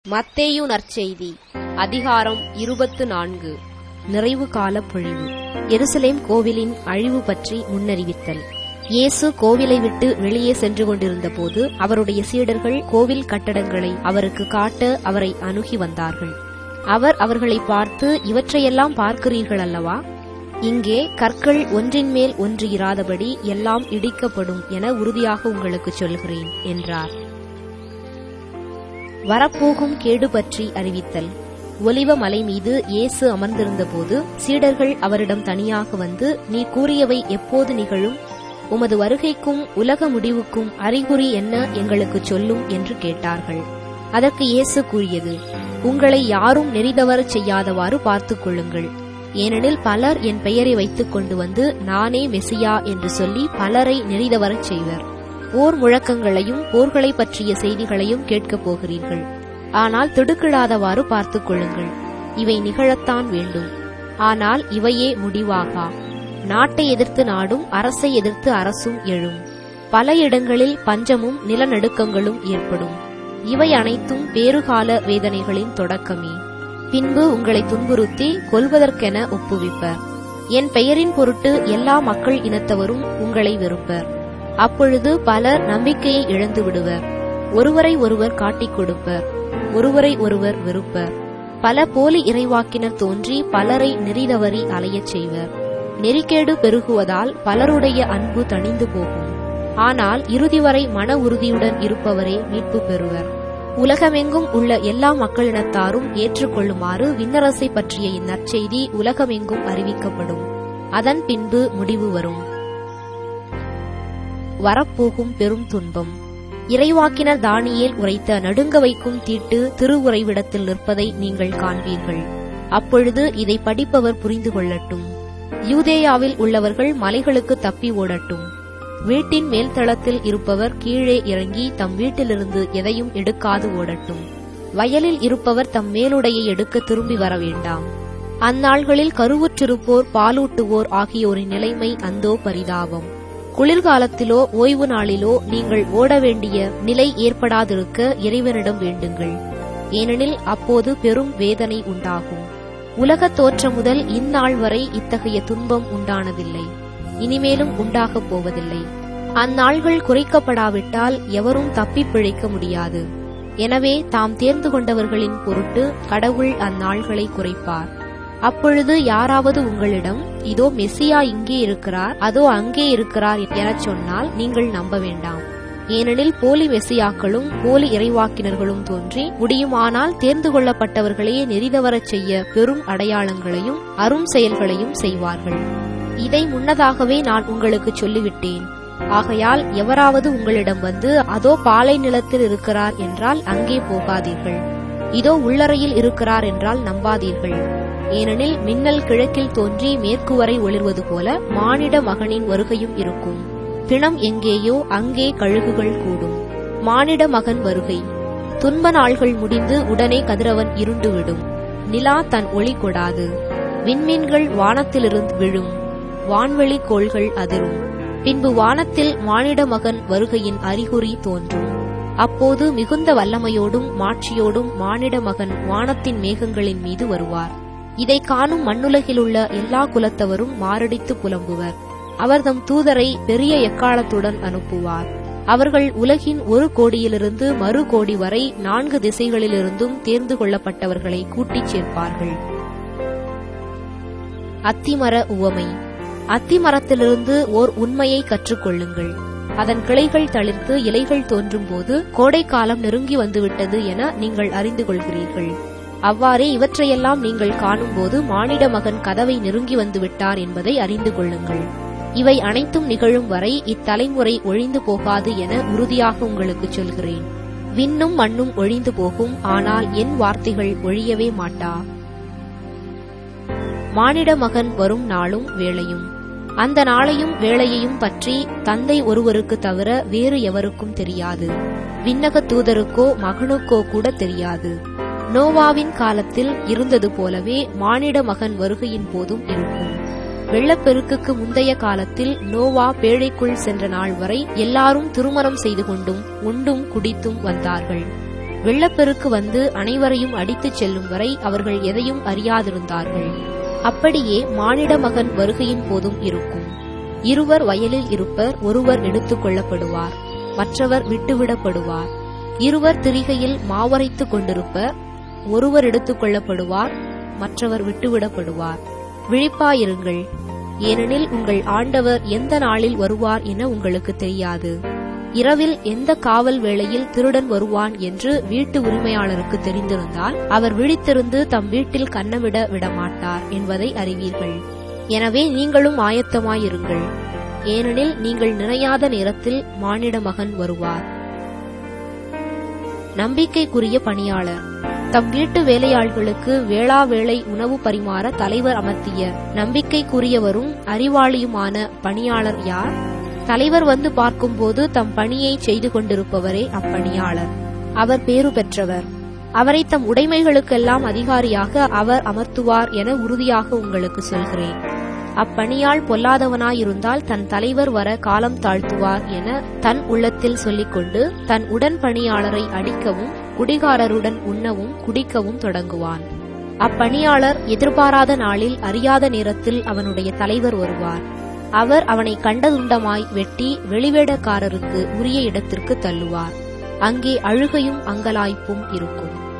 மத்தேயு நற்செய்தி அதிகாரம் இருபத்து நான்கு நிறைவு கால பொழிவு எருசலேம் கோவிலின் அழிவு பற்றி முன்னறிவித்தல் இயேசு கோவிலை விட்டு வெளியே சென்று கொண்டிருந்தபோது அவருடைய சீடர்கள் கோவில் கட்டடங்களை அவருக்கு காட்ட அவரை அணுகி வந்தார்கள் அவர் அவர்களை பார்த்து இவற்றையெல்லாம் பார்க்கிறீர்கள் அல்லவா இங்கே கற்கள் ஒன்றின் மேல் ஒன்று இராதபடி எல்லாம் இடிக்கப்படும் என உறுதியாக உங்களுக்கு சொல்கிறேன் என்றார் வரப்போகும் கேடு பற்றி அறிவித்தல் ஒலிவ மலை மீது இயேசு அமர்ந்திருந்தபோது சீடர்கள் அவரிடம் தனியாக வந்து நீ கூறியவை எப்போது நிகழும் உமது வருகைக்கும் உலக முடிவுக்கும் அறிகுறி என்ன எங்களுக்கு சொல்லும் என்று கேட்டார்கள் அதற்கு இயேசு கூறியது உங்களை யாரும் நெறிதவரச் செய்யாதவாறு பார்த்துக் கொள்ளுங்கள் ஏனெனில் பலர் என் பெயரை வைத்துக் கொண்டு வந்து நானே மெசியா என்று சொல்லி பலரை நெறிதவரச் செய்வர் போர் முழக்கங்களையும் போர்களை பற்றிய செய்திகளையும் கேட்கப் போகிறீர்கள் ஆனால் திடுக்கிடாதவாறு பார்த்துக் கொள்ளுங்கள் இவை நிகழத்தான் வேண்டும் ஆனால் இவையே முடிவாகா நாட்டை எதிர்த்து நாடும் அரசை எதிர்த்து அரசும் எழும் பல இடங்களில் பஞ்சமும் நிலநடுக்கங்களும் ஏற்படும் இவை அனைத்தும் பேறுகால வேதனைகளின் தொடக்கமே பின்பு உங்களை துன்புறுத்தி கொல்வதற்கென ஒப்புவிப்பர் என் பெயரின் பொருட்டு எல்லா மக்கள் இனத்தவரும் உங்களை வெறுப்பர் அப்பொழுது பலர் நம்பிக்கையை இழந்து விடுவர் ஒருவரை ஒருவர் காட்டிக் கொடுப்பர் ஒருவரை ஒருவர் வெறுப்பர் பல போலி இறைவாக்கினர் தோன்றி பலரை நெறிதவறி அலையச் செய்வர் நெறிக்கேடு பெருகுவதால் பலருடைய அன்பு தணிந்து போகும் ஆனால் இறுதி வரை மன உறுதியுடன் இருப்பவரே மீட்பு பெறுவர் உலகமெங்கும் உள்ள எல்லா மக்களினத்தாரும் ஏற்றுக்கொள்ளுமாறு விண்ணரசை பற்றிய இந்நற்செய்தி உலகமெங்கும் அறிவிக்கப்படும் அதன் பின்பு முடிவு வரும் வரப்போகும் பெரும் துன்பம் இறைவாக்கினர் தானியேல் உரைத்த நடுங்க வைக்கும் தீட்டு திருவுறைவிடத்தில் நிற்பதை நீங்கள் காண்பீர்கள் அப்பொழுது இதை படிப்பவர் புரிந்து கொள்ளட்டும் யூதேயாவில் உள்ளவர்கள் மலைகளுக்கு தப்பி ஓடட்டும் வீட்டின் மேல்தளத்தில் இருப்பவர் கீழே இறங்கி தம் வீட்டிலிருந்து எதையும் எடுக்காது ஓடட்டும் வயலில் இருப்பவர் தம் மேலுடையை எடுக்க திரும்பி வர வேண்டாம் அந்நாள்களில் கருவுற்றிருப்போர் பாலூட்டுவோர் ஆகியோரின் நிலைமை அந்தோ பரிதாபம் குளிர்காலத்திலோ ஓய்வு நாளிலோ நீங்கள் ஓட வேண்டிய நிலை ஏற்படாதிருக்க இறைவனிடம் வேண்டுங்கள் ஏனெனில் அப்போது பெரும் வேதனை உண்டாகும் உலகத் தோற்றம் முதல் இந்நாள் வரை இத்தகைய துன்பம் உண்டானதில்லை இனிமேலும் உண்டாகப் போவதில்லை அந்நாள்கள் குறைக்கப்படாவிட்டால் எவரும் தப்பிப் பிழைக்க முடியாது எனவே தாம் தேர்ந்து கொண்டவர்களின் பொருட்டு கடவுள் அந்நாள்களை குறைப்பார் அப்பொழுது யாராவது உங்களிடம் இதோ மெஸ்ஸியா இங்கே இருக்கிறார் அதோ அங்கே இருக்கிறார் எனச் சொன்னால் நீங்கள் நம்ப வேண்டாம் ஏனெனில் போலி மெஸ்ஸியாக்களும் போலி இறைவாக்கினர்களும் தோன்றி முடியுமானால் தேர்ந்து கொள்ளப்பட்டவர்களே நெறிதவரச் செய்ய பெரும் அடையாளங்களையும் அரும் செயல்களையும் செய்வார்கள் இதை முன்னதாகவே நான் உங்களுக்கு சொல்லிவிட்டேன் ஆகையால் எவராவது உங்களிடம் வந்து அதோ பாலை நிலத்தில் இருக்கிறார் என்றால் அங்கே போகாதீர்கள் இதோ உள்ளறையில் இருக்கிறார் என்றால் நம்பாதீர்கள் ஏனெனில் மின்னல் கிழக்கில் தோன்றி மேற்கு வரை ஒளிர்வது போல மானிட மகனின் வருகையும் இருக்கும் பிணம் எங்கேயோ அங்கே கழுகுகள் கூடும் மானிட மகன் வருகை துன்ப நாள்கள் முடிந்து உடனே கதிரவன் இருண்டுவிடும் நிலா தன் ஒளி கொடாது விண்மீன்கள் வானத்திலிருந்து விழும் வான்வெளி கோள்கள் அதிரும் பின்பு வானத்தில் மானிட மகன் வருகையின் அறிகுறி தோன்றும் அப்போது மிகுந்த வல்லமையோடும் மாட்சியோடும் மானிட மகன் வானத்தின் மேகங்களின் மீது வருவார் இதை காணும் மண்ணுலகிலுள்ள எல்லா குலத்தவரும் மாரடித்து புலம்புவர் அவர் தம் தூதரை பெரிய எக்காலத்துடன் அனுப்புவார் அவர்கள் உலகின் ஒரு கோடியிலிருந்து மறு கோடி வரை நான்கு திசைகளிலிருந்தும் தேர்ந்து கொள்ளப்பட்டவர்களை கூட்டிச் சேர்ப்பார்கள் அத்திமர உவமை அத்திமரத்திலிருந்து ஓர் உண்மையை கற்றுக்கொள்ளுங்கள் அதன் கிளைகள் தளிர்த்து இலைகள் தோன்றும் போது கோடைக்காலம் நெருங்கி வந்துவிட்டது என நீங்கள் அறிந்து கொள்கிறீர்கள் அவ்வாறே இவற்றையெல்லாம் நீங்கள் காணும்போது மானிட மகன் கதவை நெருங்கி வந்து விட்டார் என்பதை அறிந்து கொள்ளுங்கள் இவை அனைத்தும் நிகழும் வரை இத்தலைமுறை ஒழிந்து போகாது என உறுதியாக உங்களுக்கு சொல்கிறேன் விண்ணும் மண்ணும் ஒழிந்து போகும் ஆனால் என் வார்த்தைகள் ஒழியவே மாட்டா மானிட மகன் வரும் நாளும் வேளையும் அந்த நாளையும் வேளையையும் பற்றி தந்தை ஒருவருக்கு தவிர வேறு எவருக்கும் தெரியாது விண்ணக தூதருக்கோ மகனுக்கோ கூட தெரியாது நோவாவின் காலத்தில் இருந்தது போலவே மானிட மகன் வருகையின் போதும் இருக்கும் வெள்ளப்பெருக்குக்கு முந்தைய காலத்தில் நோவா பேழைக்குள் சென்ற நாள் வரை எல்லாரும் திருமணம் செய்து கொண்டும் உண்டும் குடித்தும் வந்தார்கள் வெள்ளப்பெருக்கு வந்து அனைவரையும் அடித்துச் செல்லும் வரை அவர்கள் எதையும் அறியாதிருந்தார்கள் அப்படியே மானிட மகன் வருகையின் போதும் இருக்கும் இருவர் வயலில் இருப்பர் ஒருவர் எடுத்துக் கொள்ளப்படுவார் மற்றவர் விட்டுவிடப்படுவார் இருவர் திரிகையில் மாவரைத்துக் கொண்டிருப்பர் ஒருவர் எடுத்துக் கொள்ளப்படுவார் மற்றவர் விட்டுவிடப்படுவார் விழிப்பாயிருங்கள் ஏனெனில் உங்கள் ஆண்டவர் எந்த நாளில் வருவார் என உங்களுக்கு தெரியாது இரவில் எந்த காவல் வேளையில் திருடன் வருவான் என்று வீட்டு உரிமையாளருக்கு தெரிந்திருந்தால் அவர் விழித்திருந்து தம் வீட்டில் கன்னமிட விடமாட்டார் என்பதை அறிவீர்கள் எனவே நீங்களும் ஆயத்தமாயிருங்கள் ஏனெனில் நீங்கள் நினையாத நேரத்தில் மானிட மகன் வருவார் நம்பிக்கைக்குரிய பணியாளர் தம் வீட்டு வேலையாள்களுக்கு வேளா வேளை உணவு பரிமாற தலைவர் அமர்த்திய நம்பிக்கைக்குரியவரும் அறிவாளியுமான பணியாளர் யார் தலைவர் வந்து பார்க்கும்போது தம் பணியை செய்து கொண்டிருப்பவரே அப்பணியாளர் அவர் பேறு பெற்றவர் அவரை தம் உடைமைகளுக்கெல்லாம் அதிகாரியாக அவர் அமர்த்துவார் என உறுதியாக உங்களுக்கு சொல்கிறேன் அப்பணியாள் பொல்லாதவனாயிருந்தால் தன் தலைவர் வர காலம் தாழ்த்துவார் என தன் உள்ளத்தில் சொல்லிக்கொண்டு தன் உடன் பணியாளரை அடிக்கவும் குடிகாரருடன் உண்ணவும் குடிக்கவும் தொடங்குவான் அப்பணியாளர் எதிர்பாராத நாளில் அறியாத நேரத்தில் அவனுடைய தலைவர் வருவார் அவர் அவனை கண்டதுண்டமாய் வெட்டி வெளிவேடக்காரருக்கு உரிய இடத்திற்கு தள்ளுவார் அங்கே அழுகையும் அங்கலாய்ப்பும் இருக்கும்